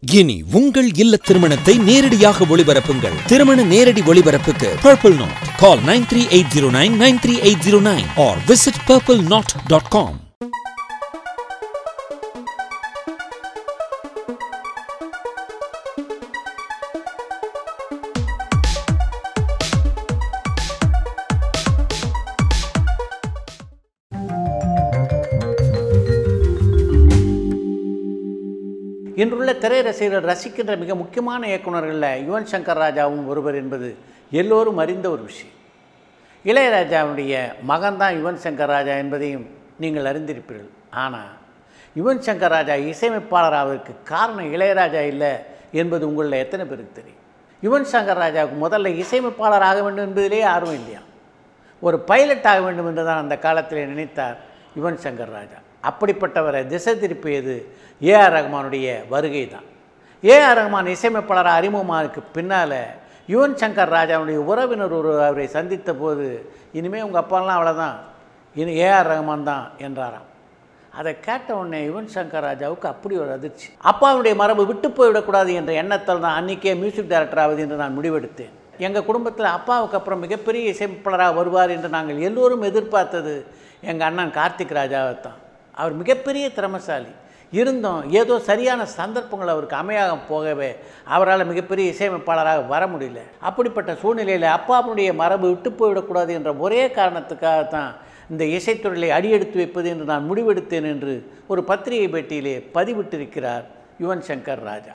இனி உங்கள் இல்ல திருமணத்தை நேரடியாக ஒளிபரப்புங்கள் திருமண நேரடி ஒளிபரப்புக்கு purple knot call nine three eight zero nine nine three eight zero nine or visit purple knot dot com இன்றுள்ள திரை ரசிகர்கள் ரசிக்கின்ற மிக முக்கியமான இயக்குனர்களில் யுவன் சங்கர் ராஜாவும் ஒருவர் என்பது எல்லோரும் அறிந்த ஒரு விஷயம் இளையராஜாவுடைய மகன்தான் யுவன் சங்கர் ராஜா என்பதையும் நீங்கள் அறிந்திருப்பீர்கள் ஆனால் யுவன் சங்கர் ராஜா இசையமைப்பாளர் ஆவதற்கு காரணம் இளையராஜா இல்லை என்பது உங்களில் எத்தனை பேருக்கு தெரியும் யுவன் சங்கர் ராஜாவுக்கு முதல்ல இசையமைப்பாளர் ஆக வேண்டும் என்பதிலேயே ஆர்வம் இல்லையா ஒரு பைலட் ஆக வேண்டும் என்று தான் அந்த காலத்தில் நினைத்தார் யுவன் சங்கர் ராஜா அப்படிப்பட்டவரை திசை திருப்பியது ஏஆர் ரஹ்மானுடைய வருகை தான் ஏஆர் ரஹ்மான் இசையமைப்பாளராக அறிமுகமானதுக்கு பின்னால் யுவன் சங்கர் ராஜாவுடைய உறவினர் ஒரு அவரை சந்தித்த போது இனிமேல் உங்கள் அப்பாலாம் அவ்வளோதான் இனி ஏஆர் ரஹ்மான் தான் என்றாராம் அதை கேட்ட உடனே யுவன் சங்கர் ராஜாவுக்கு அப்படி ஒரு அதிர்ச்சி அப்பாவுடைய மரபு விட்டு போய்விடக்கூடாது என்ற எண்ணத்தில் தான் அன்றைக்கே மியூசிக் டைரக்டர் ஆவது என்று நான் முடிவெடுத்தேன் எங்கள் குடும்பத்தில் அப்பாவுக்கு அப்புறம் மிகப்பெரிய இசையமைப்பாளராக வருவார் என்று நாங்கள் எல்லோரும் எதிர்பார்த்தது எங்கள் அண்ணன் கார்த்திக் ராஜாவை தான் அவர் மிகப்பெரிய திறமசாலி இருந்தும் ஏதோ சரியான சந்தர்ப்பங்கள் அவருக்கு அமையாக போகவே அவரால் மிகப்பெரிய இசையமைப்பாளராக வர முடியல அப்படிப்பட்ட சூழ்நிலையில் அப்பாவுடைய மரபு விட்டு போய்விடக்கூடாது என்ற ஒரே காரணத்துக்காகத்தான் இந்த இசைத்துறையை அடியெடுத்து வைப்பது என்று நான் முடிவெடுத்தேன் என்று ஒரு பத்திரிகை பேட்டியிலே பதிவிட்டிருக்கிறார் யுவன் சங்கர் ராஜா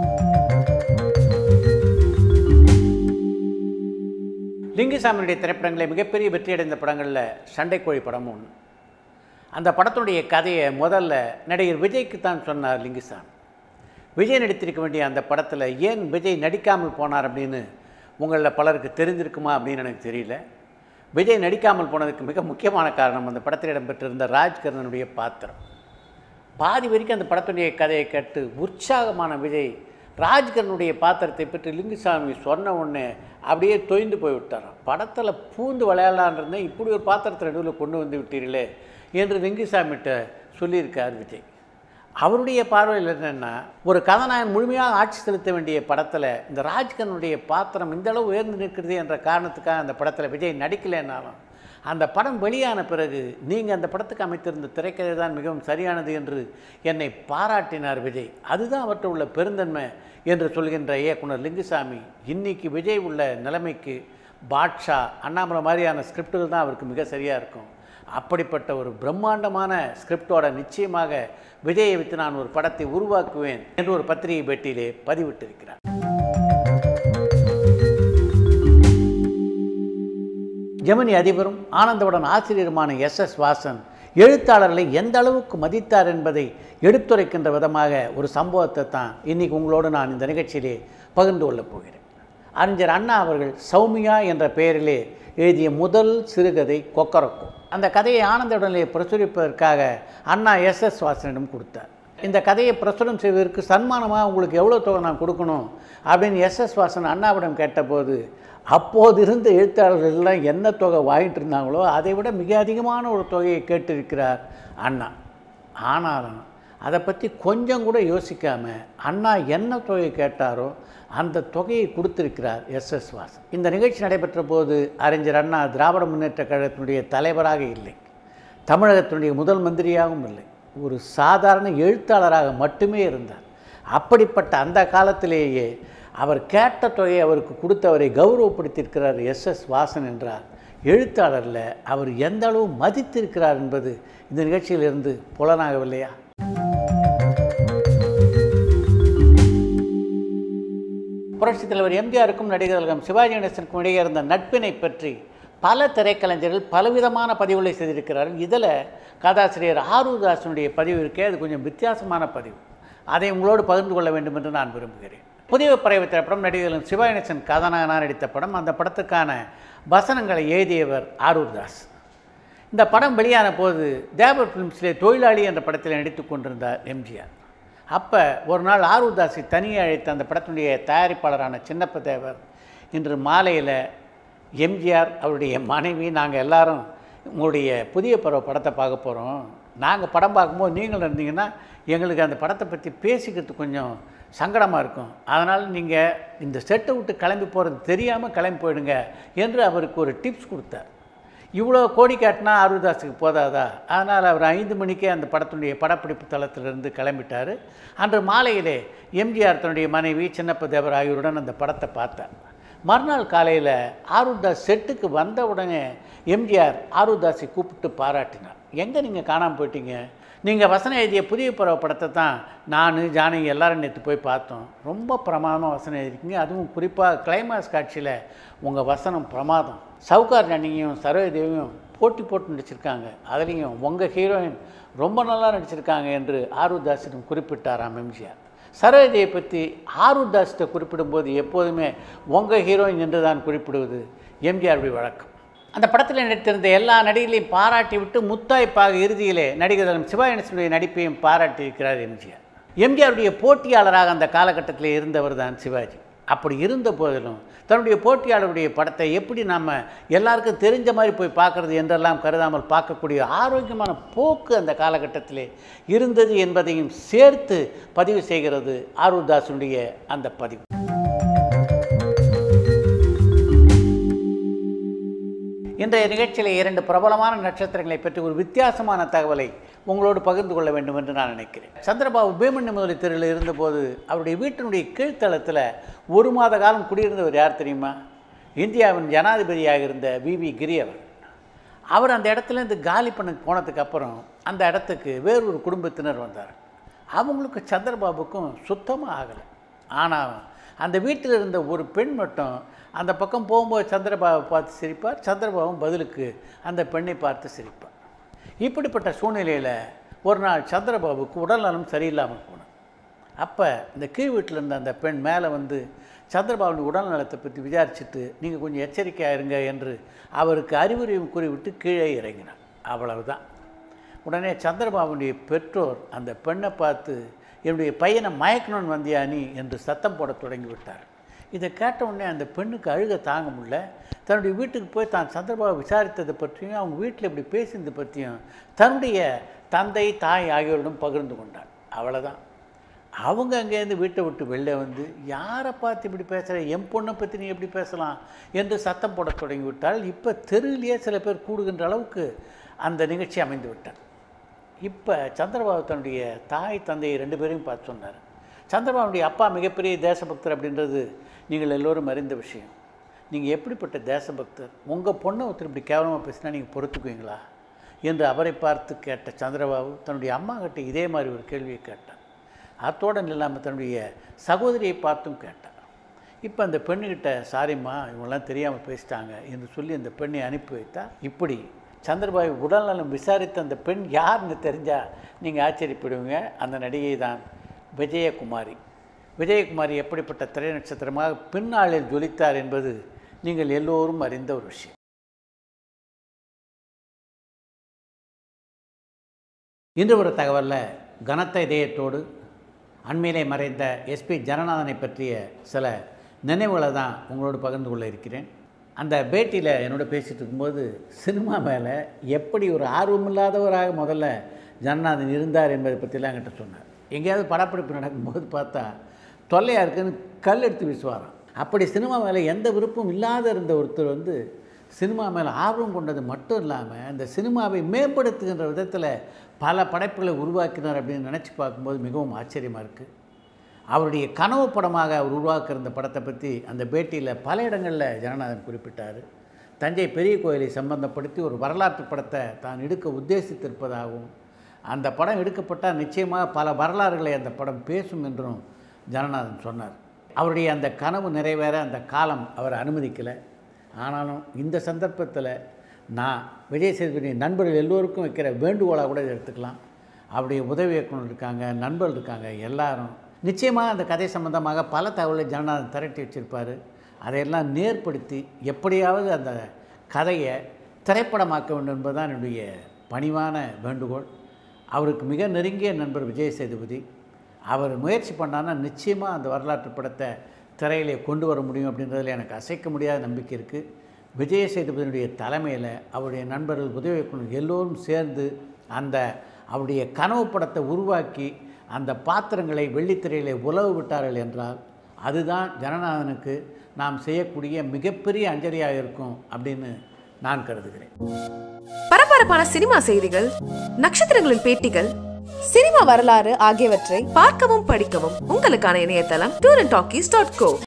லிங்குசாமியுடைய திரைப்படங்களில் மிகப்பெரிய வெற்றியடைந்த படங்களில் சண்டைக்கோழி படமும் ஒன்று அந்த படத்துடைய கதையை முதல்ல நடிகர் விஜய்க்கு தான் சொன்னார் லிங்குசாமி விஜய் நடித்திருக்க வேண்டிய அந்த படத்தில் ஏன் விஜய் நடிக்காமல் போனார் அப்படின்னு உங்களில் பலருக்கு தெரிஞ்சிருக்குமா அப்படின்னு எனக்கு தெரியல விஜய் நடிக்காமல் போனதுக்கு மிக முக்கியமான காரணம் அந்த படத்தில் இடம்பெற்றிருந்த ராஜ்கரனுடைய பாத்திரம் பாதி வரைக்கும் அந்த படத்துடைய கதையை கேட்டு உற்சாகமான விஜய் ராஜ்கரனுடைய பாத்திரத்தை பற்றி லிங்குசாமி சொன்ன உடனே அப்படியே தொய்ந்து போய் விட்டாராம் படத்தில் பூந்து விளையாடலான் இருந்தேன் இப்படி ஒரு பாத்திரத்தை நடுவில் கொண்டு வந்து விட்டீர்களே என்று லிங்குசாமிகிட்ட சொல்லியிருக்கார் விஜய் அவருடைய பார்வையில் என்னென்னா ஒரு கதாநாயகன் முழுமையாக ஆட்சி செலுத்த வேண்டிய படத்தில் இந்த ராஜ்கரனுடைய பாத்திரம் இந்த அளவு உயர்ந்து நிற்கிறது என்ற காரணத்துக்காக அந்த படத்தில் விஜய் நடிக்கலைன்னாலும் அந்த படம் வெளியான பிறகு நீங்கள் அந்த படத்துக்கு அமைத்திருந்த திரைக்கதை தான் மிகவும் சரியானது என்று என்னை பாராட்டினார் விஜய் அதுதான் அவர்கிட்ட உள்ள பெருந்தன்மை என்று சொல்கின்ற இயக்குனர் லிங்குசாமி இன்னைக்கு விஜய் உள்ள நிலைமைக்கு பாட்ஷா அண்ணாமலை மாதிரியான ஸ்கிரிப்டுகள் தான் அவருக்கு மிக சரியாக இருக்கும் அப்படிப்பட்ட ஒரு பிரம்மாண்டமான ஸ்கிரிப்டோட நிச்சயமாக விஜயை வைத்து நான் ஒரு படத்தை உருவாக்குவேன் என்று ஒரு பத்திரிகை பேட்டியிலே பதிவிட்டிருக்கிறார் ஜெமினி அதிபரும் ஆனந்தவுடன் ஆசிரியருமான எஸ் எஸ் வாசன் எழுத்தாளர்களை எந்த அளவுக்கு மதித்தார் என்பதை எடுத்துரைக்கின்ற விதமாக ஒரு சம்பவத்தை தான் இன்றைக்கி உங்களோடு நான் இந்த நிகழ்ச்சியிலே பகிர்ந்து கொள்ளப் போகிறேன் அறிஞர் அண்ணா அவர்கள் சௌமியா என்ற பெயரிலே எழுதிய முதல் சிறுகதை கொக்கரக்கோ அந்த கதையை ஆனந்தவுடனே பிரசுரிப்பதற்காக அண்ணா எஸ் எஸ் வாசனிடம் கொடுத்தார் இந்த கதையை பிரசுரம் செய்வதற்கு சன்மானமாக உங்களுக்கு எவ்வளோ தொகை நான் கொடுக்கணும் அப்படின்னு எஸ் எஸ் வாசன் அண்ணாவிடம் கேட்டபோது அப்போது இருந்த எழுத்தாளர்கள் எல்லாம் என்ன தொகை வாங்கிட்டு இருந்தாங்களோ அதை விட மிக அதிகமான ஒரு தொகையை கேட்டிருக்கிறார் அண்ணா ஆனாலும் அதை பற்றி கொஞ்சம் கூட யோசிக்காமல் அண்ணா என்ன தொகை கேட்டாரோ அந்த தொகையை கொடுத்திருக்கிறார் எஸ் எஸ் வாசன் இந்த நிகழ்ச்சி நடைபெற்ற போது அறிஞர் அண்ணா திராவிட முன்னேற்ற கழகத்தினுடைய தலைவராக இல்லை தமிழகத்தினுடைய முதல் மந்திரியாகவும் இல்லை ஒரு சாதாரண எழுத்தாளராக மட்டுமே இருந்தார் அப்படிப்பட்ட அந்த காலத்திலேயே அவர் கேட்ட தொகையை அவருக்கு கொடுத்தவரை கௌரவப்படுத்தியிருக்கிறார் எஸ் எஸ் வாசன் என்றார் எழுத்தாளரில் அவர் எந்த அளவு மதித்திருக்கிறார் என்பது இந்த நிகழ்ச்சியிலிருந்து புலனாகவில்லையா புரட்சித் தலைவர் எம்ஜிஆருக்கும் நடிகர் திலகம் சிவாஜி கணேசனுக்கும் இடையே இருந்த நட்பினை பற்றி பல திரைக்கலைஞர்கள் பலவிதமான பதிவுகளை செய்திருக்கிறார்கள் இதில் கதாசிரியர் ஆரூதாசனுடைய பதிவு இருக்கே அது கொஞ்சம் வித்தியாசமான பதிவு அதை உங்களோடு பகிர்ந்து கொள்ள வேண்டும் என்று நான் விரும்புகிறேன் புதிய பறவை திரைப்படம் நடிகர்களும் சிவாஜி கணேசன் கதாநாயகனாக நடித்த படம் அந்த படத்துக்கான வசனங்களை எழுதியவர் ஆரூர்தாஸ் இந்த படம் வெளியான போது தேவர் ஃபிலிம்ஸிலே தொழிலாளி என்ற படத்தில் நடித்து கொண்டிருந்தார் எம்ஜிஆர் அப்போ ஒரு நாள் ஆரூர்தாஸை தனியே அழைத்த அந்த படத்தினுடைய தயாரிப்பாளரான சின்னப்ப தேவர் இன்று மாலையில் எம்ஜிஆர் அவருடைய மனைவி நாங்கள் எல்லாரும் உங்களுடைய புதிய பருவ படத்தை பார்க்க போகிறோம் நாங்கள் படம் பார்க்கும்போது நீங்கள் இருந்தீங்கன்னா எங்களுக்கு அந்த படத்தை பற்றி பேசிக்கிறதுக்கு கொஞ்சம் சங்கடமாக இருக்கும் அதனால் நீங்கள் இந்த செட்டை விட்டு கிளம்பி போகிறது தெரியாமல் கிளம்பி போயிடுங்க என்று அவருக்கு ஒரு டிப்ஸ் கொடுத்தார் இவ்வளோ கோடி காட்டினா அருள்தாஸுக்கு போதாதா அதனால் அவர் ஐந்து மணிக்கே அந்த படத்தினுடைய படப்பிடிப்பு தளத்திலிருந்து கிளம்பிட்டார் அன்று மாலையிலே எம்ஜிஆர் தன்னுடைய மனைவி சின்னப்ப தேவர் ஆகியோருடன் அந்த படத்தை பார்த்தார் மறுநாள் காலையில் ஆருதாஸ் செட்டுக்கு வந்த உடனே எம்ஜிஆர் ஆருதாஸை கூப்பிட்டு பாராட்டினார் எங்கே நீங்கள் காணாமல் போயிட்டீங்க நீங்கள் வசனம் எழுதிய புதிய பறவை படத்தை தான் நான் ஜானகி எல்லாரும் நேற்று போய் பார்த்தோம் ரொம்ப பிரமாதமாக வசனம் எழுதிருக்கீங்க அதுவும் குறிப்பாக கிளைமாக்ஸ் காட்சியில் உங்கள் வசனம் பிரமாதம் சவுகார் ஜானகியும் சரோஜதேவியும் போட்டி போட்டு நடிச்சிருக்காங்க அதுலேயும் உங்கள் ஹீரோயின் ரொம்ப நல்லா நடிச்சிருக்காங்க என்று ஆருதாஸிடம் குறிப்பிட்டாராம் எம்ஜிஆர் சரோஜதையை பற்றி ஆருதாஸ்கிட்ட குறிப்பிடும்போது எப்போதுமே உங்கள் ஹீரோயின் என்று தான் குறிப்பிடுவது எம்ஜிஆருடைய வழக்கம் அந்த படத்தில் நடித்திருந்த எல்லா நடிகர்களையும் பாராட்டி விட்டு முத்தாய்ப்பாக இறுதியிலே நடிகர் திலகம் சிவாஜி கணேசனுடைய நடிப்பையும் பாராட்டியிருக்கிறார் எம்ஜிஆர் எம்ஜிஆருடைய போட்டியாளராக அந்த காலகட்டத்தில் இருந்தவர் தான் சிவாஜி அப்படி இருந்த போதிலும் தன்னுடைய போட்டியாளருடைய படத்தை எப்படி நாம் எல்லாருக்கும் தெரிஞ்ச மாதிரி போய் பார்க்கறது என்றெல்லாம் கருதாமல் பார்க்கக்கூடிய ஆரோக்கியமான போக்கு அந்த காலகட்டத்திலே இருந்தது என்பதையும் சேர்த்து பதிவு செய்கிறது ஆரூர்தாஸுடைய அந்த பதிவு இன்றைய நிகழ்ச்சியில் இரண்டு பிரபலமான நட்சத்திரங்களை பற்றி ஒரு வித்தியாசமான தகவலை உங்களோடு பகிர்ந்து கொள்ள வேண்டும் என்று நான் நினைக்கிறேன் சந்திரபாபு பீமண்ணி முதலி தெருவில் இருந்தபோது அவருடைய வீட்டினுடைய கீழ்த்தளத்தில் ஒரு மாத காலம் குடியிருந்தவர் யார் தெரியுமா இந்தியாவின் ஜனாதிபதியாக இருந்த விவி கிரி அவர் அவர் அந்த இடத்துலேருந்து காலி பண்ண போனதுக்கு அப்புறம் அந்த இடத்துக்கு வேறொரு குடும்பத்தினர் வந்தார் அவங்களுக்கு சந்திரபாபுக்கும் சுத்தமாக ஆகலை ஆனால் அந்த வீட்டில் இருந்த ஒரு பெண் மட்டும் அந்த பக்கம் போகும்போது சந்திரபாபு பார்த்து சிரிப்பார் சந்திரபாபும் பதிலுக்கு அந்த பெண்ணை பார்த்து சிரிப்பார் இப்படிப்பட்ட சூழ்நிலையில் ஒரு நாள் சந்திரபாபுக்கு உடல்நலம் சரியில்லாமல் போனது அப்போ இந்த கீழ் வீட்டில் இருந்த அந்த பெண் மேலே வந்து சந்திரபாபுடைய உடல் நலத்தை பற்றி விசாரிச்சுட்டு நீங்கள் கொஞ்சம் எச்சரிக்கையாக இருங்க என்று அவருக்கு அறிவுரையும் கூறிவிட்டு கீழே இறங்கினார் அவ்வளவுதான் உடனே சந்திரபாபுடைய பெற்றோர் அந்த பெண்ணை பார்த்து என்னுடைய பையனை மயக்கணும்னு வந்தியா நீ என்று சத்தம் போட தொடங்கி விட்டார் இதை கேட்ட உடனே அந்த பெண்ணுக்கு அழுக தாங்க முடியல தன்னுடைய வீட்டுக்கு போய் தான் சந்திரபாபு விசாரித்ததை பற்றியும் அவங்க வீட்டில் இப்படி பேசினது பற்றியும் தன்னுடைய தந்தை தாய் ஆகியோரிடம் பகிர்ந்து கொண்டார் அவ்வளோதான் அவங்க அங்கேருந்து வீட்டை விட்டு வெளில வந்து யாரை பார்த்து இப்படி பேசுகிற என் பொண்ணை பற்றி நீ எப்படி பேசலாம் என்று சத்தம் போட தொடங்கி விட்டால் இப்போ தெருவிலேயே சில பேர் கூடுகின்ற அளவுக்கு அந்த நிகழ்ச்சி அமைந்து விட்டார் இப்போ சந்திரபாபு தன்னுடைய தாய் தந்தையை ரெண்டு பேரையும் பார்த்து சொன்னார் சந்திரபாபுடைய அப்பா மிகப்பெரிய தேசபக்தர் அப்படின்றது நீங்கள் எல்லோரும் அறிந்த விஷயம் நீங்கள் எப்படிப்பட்ட தேசபக்தர் உங்கள் பொண்ணை ஒருத்தர் இப்படி கேவலமாக பேசினா நீங்கள் பொறுத்துக்குவீங்களா என்று அவரை பார்த்து கேட்ட சந்திரபாபு தன்னுடைய அம்மா கிட்ட இதே மாதிரி ஒரு கேள்வியை கேட்டார் அத்தோடு இல்லாமல் தன்னுடைய சகோதரியை பார்த்தும் கேட்டார் இப்போ அந்த பெண்ணுக்கிட்ட சாரிம்மா இவங்கெல்லாம் தெரியாமல் பேசிட்டாங்க என்று சொல்லி அந்த பெண்ணை அனுப்பி வைத்தா இப்படி சந்திரபாபு உடல்நலம் விசாரித்த அந்த பெண் யாருன்னு தெரிஞ்சால் நீங்கள் ஆச்சரியப்படுவீங்க அந்த நடிகை தான் விஜயகுமாரி விஜயகுமாரி எப்படிப்பட்ட திரை நட்சத்திரமாக பின்னாளில் ஜொலித்தார் என்பது நீங்கள் எல்லோரும் அறிந்த ஒரு விஷயம் இன்று ஒரு தகவலில் கனத்த இதயத்தோடு அண்மையிலே மறைந்த எஸ்பி ஜனநாதனை பற்றிய சில நினைவுகளை தான் உங்களோடு பகிர்ந்து கொள்ள இருக்கிறேன் அந்த பேட்டியில் என்னோட பேசிகிட்டு இருக்கும்போது சினிமா மேலே எப்படி ஒரு ஆர்வமில்லாதவராக முதல்ல ஜனநாதன் இருந்தார் என்பதை பற்றிலாம் என்கிட்ட சொன்னார் எங்கேயாவது படப்பிடிப்பு நடக்கும்போது பார்த்தா தொல்லையாக இருக்குன்னு கல் எடுத்து வீசுவாராம் அப்படி சினிமா மேலே எந்த விருப்பம் இல்லாத இருந்த ஒருத்தர் வந்து சினிமா மேலே ஆர்வம் கொண்டது மட்டும் இல்லாமல் அந்த சினிமாவை மேம்படுத்துகின்ற விதத்தில் பல படைப்புகளை உருவாக்கினார் அப்படின்னு நினச்சி பார்க்கும்போது மிகவும் ஆச்சரியமாக இருக்குது அவருடைய கனவு படமாக அவர் உருவாக்குற இந்த படத்தை பற்றி அந்த பேட்டியில் பல இடங்களில் ஜனநாதன் குறிப்பிட்டார் தஞ்சை பெரிய கோயிலை சம்பந்தப்படுத்தி ஒரு வரலாற்று படத்தை தான் எடுக்க உத்தேசித்திருப்பதாகவும் அந்த படம் எடுக்கப்பட்டால் நிச்சயமாக பல வரலாறுகளை அந்த படம் பேசும் என்றும் ஜனநாதன் சொன்னார் அவருடைய அந்த கனவு நிறைவேற அந்த காலம் அவர் அனுமதிக்கலை ஆனாலும் இந்த சந்தர்ப்பத்தில் நான் விஜய் சேதுபதி நண்பர்கள் எல்லோருக்கும் வைக்கிற வேண்டுகோளாக கூட இதை எடுத்துக்கலாம் அவருடைய உதவி இயக்குனர் இருக்காங்க நண்பர்கள் இருக்காங்க எல்லாரும் நிச்சயமாக அந்த கதை சம்பந்தமாக பல தகவலை ஜனநாதன் திரட்டி வச்சிருப்பார் அதையெல்லாம் நேர்படுத்தி எப்படியாவது அந்த கதையை திரைப்படமாக்க வேண்டும் என்பதுதான் என்னுடைய பணிவான வேண்டுகோள் அவருக்கு மிக நெருங்கிய நண்பர் விஜய் சேதுபதி அவர் முயற்சி பண்ணான்னா நிச்சயமாக அந்த வரலாற்று படத்தை திரையிலே கொண்டு வர முடியும் அப்படின்றதுல எனக்கு அசைக்க முடியாத நம்பிக்கை இருக்குது விஜய சேதுபதியினுடைய தலைமையில் அவருடைய நண்பர்கள் உதவி இயக்குனர் எல்லோரும் சேர்ந்து அந்த அவருடைய கனவு படத்தை உருவாக்கி அந்த பாத்திரங்களை வெள்ளித்திரையிலே உலவு விட்டார்கள் என்றால் அதுதான் ஜனநாதனுக்கு நாம் செய்யக்கூடிய மிகப்பெரிய அஞ்சலியாக இருக்கும் அப்படின்னு நான் கருதுகிறேன் பரபரப்பான சினிமா செய்திகள் நட்சத்திரங்களின் பேட்டிகள் சினிமா வரலாறு ஆகியவற்றை பார்க்கவும் படிக்கவும் உங்களுக்கான இணையதளம் tour and talkies dot go